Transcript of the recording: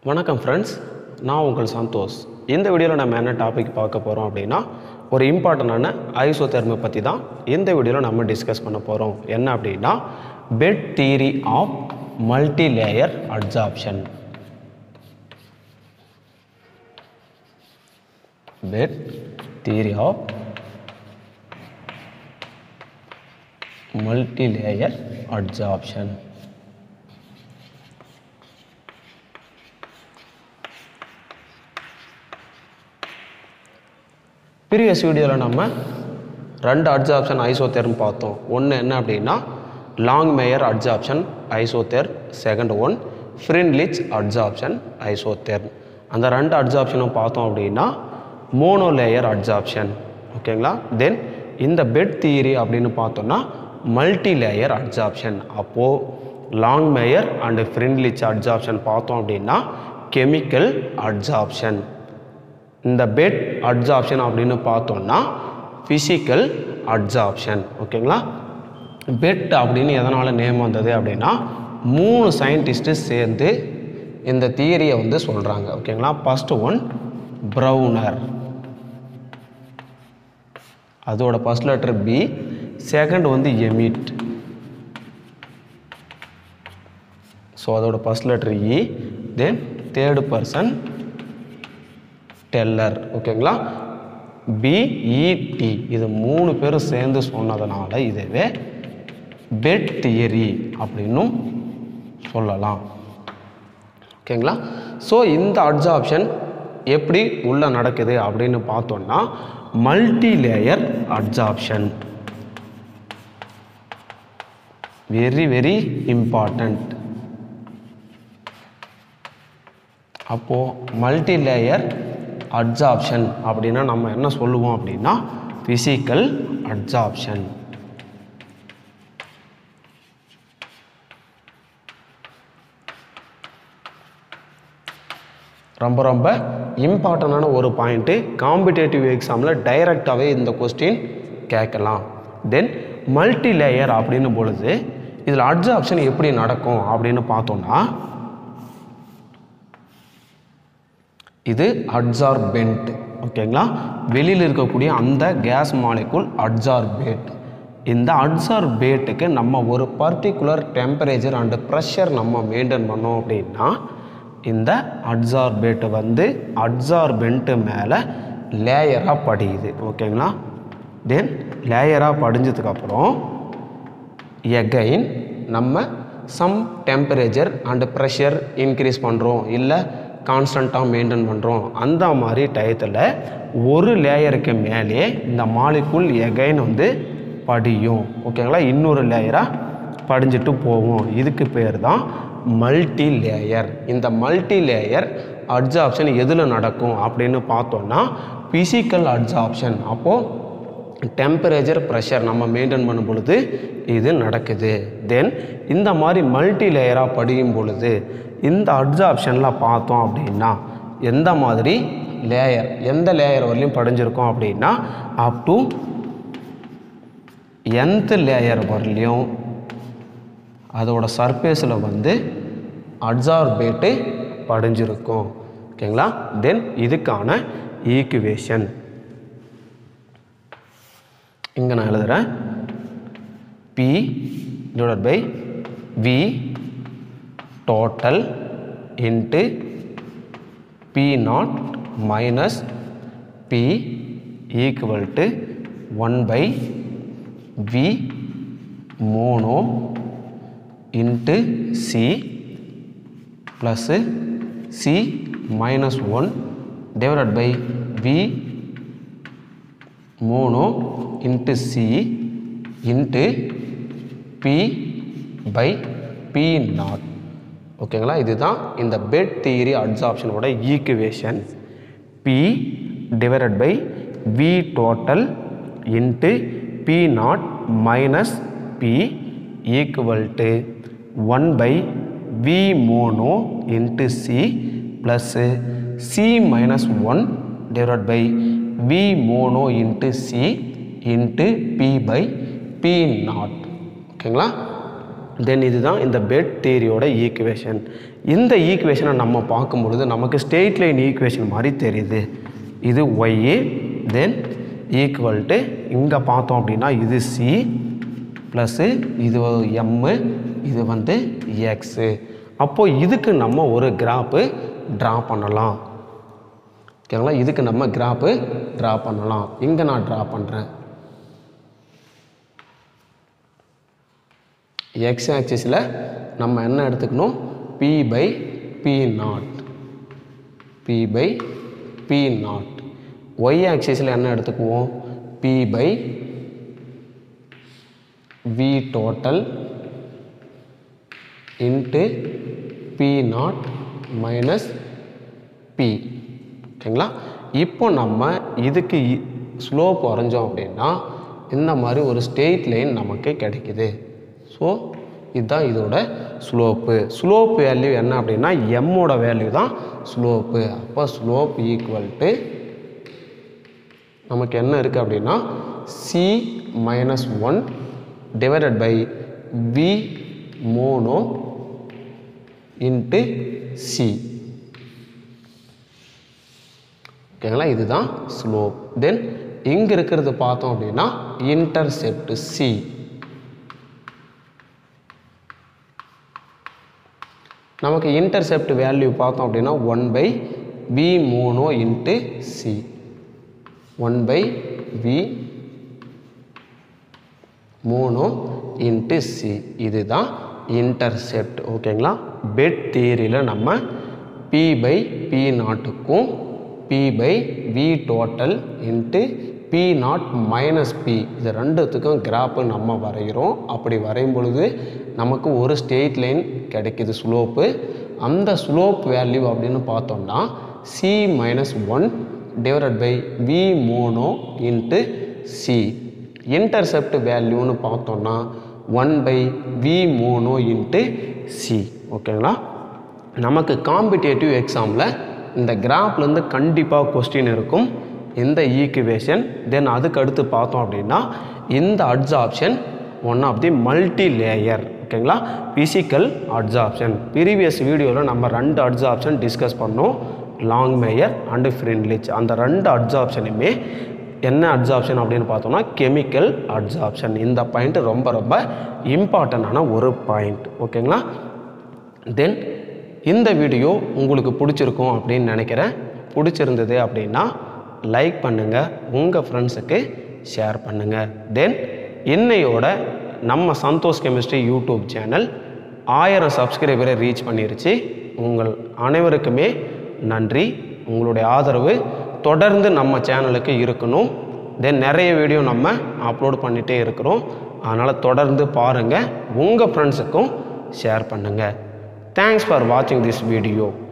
வணக்கம் ஃப்ரெண்ட்ஸ் நான் உங்கள் சந்தோஷ் இந்த வீடியோவில் நம்ம என்ன டாபிக் பார்க்க போகிறோம் அப்படின்னா ஒரு இம்பார்ட்டண்டான ஐசோதெர்மை பற்றி தான் இந்த வீடியோவில் நம்ம டிஸ்கஸ் பண்ண போகிறோம் என்ன அப்படின்னா BET theory of multi layer adsorption BET theory of multi layer adsorption previous வீடியோவில் நம்ம ரெண்டு அட்ஜாப்ஷன் ஐசோதெர்ம் பார்த்தோம் ஒன்று என்ன அப்படின்னா Langmuir adsorption isotherm second one Freundlich adsorption isotherm அந்த ரெண்டு அட்ஜாப்ஷனும் பார்த்தோம் அப்படின்னா மோனோ லேயர் அட்ஜாப்ஷன் ஓகேங்களா தென் இந்த பெட் தியரி அப்படின்னு பார்த்தோம்னா மல்டி லேயர் அட்ஜாப்ஷன் அப்போது Langmuir and Freundlich adsorption பார்த்தோம் அப்படின்னா கெமிக்கல் அட்ஜாப்ஷன் இந்த பெட் அட்சாப்ஷன் அப்படின்னு பார்த்தோம்னா ஃபிசிக்கல் அட்சாப்ஷன் ஓகேங்களா பெட் அப்படின்னு எதனால் நேம் வந்தது அப்படின்னா மூணு சயின்டிஸ்ட்டு சேர்ந்து இந்த தியரியை வந்து சொல்கிறாங்க ஓகேங்களா ஃபஸ்ட்டு ஒன் ப்ரௌனர் அதோட ஃபஸ்ட் லெட்டர் பி செகண்ட் வந்து எமிட் ஸோ அதோட first letter E then third person Teller ஓகேங்களா பிஇடி இது மூணு பேரும் சேர்ந்து சொன்னதுனால இதுவே பெட் தியரி அப்படின்னும் சொல்லலாம் ஓகேங்களா ஸோ இந்த அட்சாப்ஷன் எப்படி உள்ள நடக்குது அப்படின்னு பார்த்தோம்னா multi layer adsorption very very important அப்போது மல்டி லேயர் அட்சாப்ஷன் அப்படின்னா நம்ம என்ன சொல்லுவோம் அப்படின்னா ஃபிசிக்கல் அட்சாப்ஷன் ரொம்ப ரொம்ப இம்பார்ட்டண்டான ஒரு பாயிண்ட்டு காம்படேட்டிவ் எக்ஸாமில் டைரெக்டாகவே இந்த கொஸ்டின் கேட்கலாம் தென் மல்டி லேயர் அப்படின்னு பொழுது இதில் அட்சாப்ஷன் எப்படி நடக்கும் அப்படின்னு பார்த்தோன்னா இது அட்சார்பென்ட் ஓகேங்களா வெளியில் இருக்கக்கூடிய அந்த கேஸ் மாலிகுல் அட்சார்பேட் இந்த அட்சார்பேட்டுக்கு நம்ம ஒரு பர்டிகுலர் டெம்பரேச்சர் அண்டு ப்ரெஷர் நம்ம மெயின்டைன் பண்ணோம் அப்படின்னா இந்த அட்சார்பேட்டு வந்து அட்சார்பென்ட்டு மேலே லேயராக படியுது ஓகேங்களா தென் லேயராக படிஞ்சதுக்கப்புறம் எகைன் நம்ம some temperature and pressure increase பண்ணுறோம் இல்லை கான்ஸ்டண்ட்டாக மெயின்டைன் பண்ணுறோம் அந்த மாதிரி டயத்தில் ஒரு லேயருக்கு மேலே இந்த மாலிக்குள் எகைன் வந்து படியும் ஓகேங்களா இன்னொரு லேயராக படிஞ்சிட்டு போகும் இதுக்கு பேர் தான் மல்டி லேயர் இந்த மல்டி லேயர் அட்சாப்ஷன் எதில் நடக்கும் அப்படின்னு பார்த்தோன்னா ஃபிசிக்கல் அட்சாப்ஷன் அப்போது டெம்பரேச்சர் ப்ரெஷர் நம்ம மெயின்டைன் பண்ணும் பொழுது இது நடக்குது தென் இந்த மாதிரி மல்டி லேயராக படியும் பொழுது இந்த அட்சாப்ஷனில் பார்த்தோம் அப்படின்னா எந்த மாதிரி லேயர் எந்த லேயர் வரலையும் படிஞ்சிருக்கோம் அப்படின்னா அப் டு எந்த லேயர் வரலையும் அதோட சர்ஃபேஸில் வந்து அட்சார்பேட்டு படிஞ்சிருக்கும் ஓகேங்களா தென் இதுக்கான ஈக்குவேஷன் இங்கே நான் எழுதுகிறேன் P divide by V total into P not minus P equal to one by V mono into C plus C minus one divided by V மூணு into C into P by P not ஓகேங்களா இதுதான் இந்த BET theory அட்சாப்ஷனோட equation P divided by V total into P not minus P equal to one by V mono into C plus C minus one divide by V mono into C into P by P not ஓகேங்களா then இதுதான் இந்த bed தியரியோட equation இந்த ஈக்குவேஷனை நம்ம பார்க்கும் பொழுது நமக்கு straight line equation மாதிரி தெரியுது இது ஒய்ஏ தென் ஈக்குவல் டு இங்கே பார்த்தோம் அப்படின்னா இது சி ப்ளஸ்ஸு இது எம்மு இது வந்து எக்ஸு அப்போது இதுக்கு நம்ம ஒரு கிராப்பு ட்ரா பண்ணலாம் ஓகேங்களா இதுக்கு நம்ம கிராப்பு ட்ரா பண்ணலாம் இங்கே நான் ட்ரா பண்ணுறேன் எக்ஸ் ஆக்சிஸில் நம்ம என்ன எடுத்துக்கணும் P by P not P by P not Y ஆக்சிஸில் என்ன எடுத்துக்குவோம் P by V total into P not minus P ஓகேங்களா இப்போ நம்ம இதுக்கு ஸ்லோப் வரைஞ்சோம் அப்படின்னா இந்த மாதிரி ஒரு ஸ்ட்ரெயிட் லைன் நமக்கு கிடைக்குது ஸோ இதுதான் இதோட ஸ்லோப்பு ஸ்லோப் வேல்யூ என்ன அப்படின்னா எம்மோட வேல்யூ தான் ஸ்லோப்பு அப்போ ஸ்லோப் ஈக்குவல் டு நமக்கு என்ன இருக்குது அப்படின்னா C minus one divided by V mono into C ஓகேங்களா இதுதான் ஸ்லோப் தென் இங்கே இருக்கிறது பார்த்தோம் அப்படின்னா இன்டர்செப்ட் சி நமக்கு இன்டர்செப்ட் வேல்யூ பார்த்தோம் அப்படின்னா one by V mono into C one by V mono into C இதுதான் இன்டர்செப்ட் ஓகேங்களா பெட் தியரியில் நம்ம பி பை பி நாட்டுக்கும் P by V total into P not minus B இது ரெண்டுத்துக்கும் கிராப்பு நம்ம வரைகிறோம் அப்படி வரையும் பொழுது நமக்கு ஒரு ஸ்ட்ரெயிட் லைன் கிடைக்குது ஸ்லோப்பு அந்த ஸ்லோப் வேல்யூ அப்படின்னு பார்த்தோம்னா C minus one divided by V mono into C intercept வேல்யூன்னு பார்த்தோம்னா one by V mono into C ஓகேங்களா நமக்கு காம்படிட்டிவ் எக்ஸாமில் இந்த கிராஃப்லேருந்து கண்டிப்பாக கொஸ்டின் இருக்கும் இந்த ஈக்குவேஷன் தென் அதுக்கு அடுத்து பார்த்தோம் அப்படின்னா இந்த adsorption one of the multi layer ஓகேங்களா ஃபிசிக்கல் அட்சாப்ஷன் ப்ரீவியஸ் வீடியோவில் நம்ம ரெண்டு அட்சாப்ஷன் டிஸ்கஸ் பண்ணோம் லாங் மேயர் அண்டு ஃப்ரெண்ட்லிச் அந்த ரெண்டு அட்சாப்ஷனுமே என்ன அட்சாப்ஷன் அப்படின்னு பார்த்தோம்னா கெமிக்கல் அட்சாப்ஷன் இந்த பாயிண்ட் ரொம்ப ரொம்ப இம்பார்ட்டண்டான ஒரு பாயிண்ட் ஓகேங்களா தென் இந்த வீடியோ உங்களுக்கு பிடிச்சிருக்கும் அப்படின்னு நினைக்கிறேன் பிடிச்சிருந்தது அப்படின்னா லைக் பண்ணுங்கள் உங்கள் ஃப்ரெண்ட்ஸுக்கு ஷேர் பண்ணுங்கள் தென் இன்னையோட நம்ம சந்தோஷ் கெமிஸ்ட்ரி யூடியூப் சேனல் ஆயிரம் சப்ஸ்கிரைபரை ரீச் பண்ணிருச்சு உங்கள் அனைவருக்குமே நன்றி உங்களுடைய ஆதரவு தொடர்ந்து நம்ம சேனலுக்கு இருக்கணும் தென் நிறைய வீடியோ நம்ம அப்லோட் பண்ணிகிட்டே இருக்கிறோம் அதனால் தொடர்ந்து பாருங்கள் உங்கள் ஃப்ரெண்ட்ஸுக்கும் ஷேர் பண்ணுங்கள் தேங்க்ஸ் ஃபார் வாட்சிங் திஸ் வீடியோ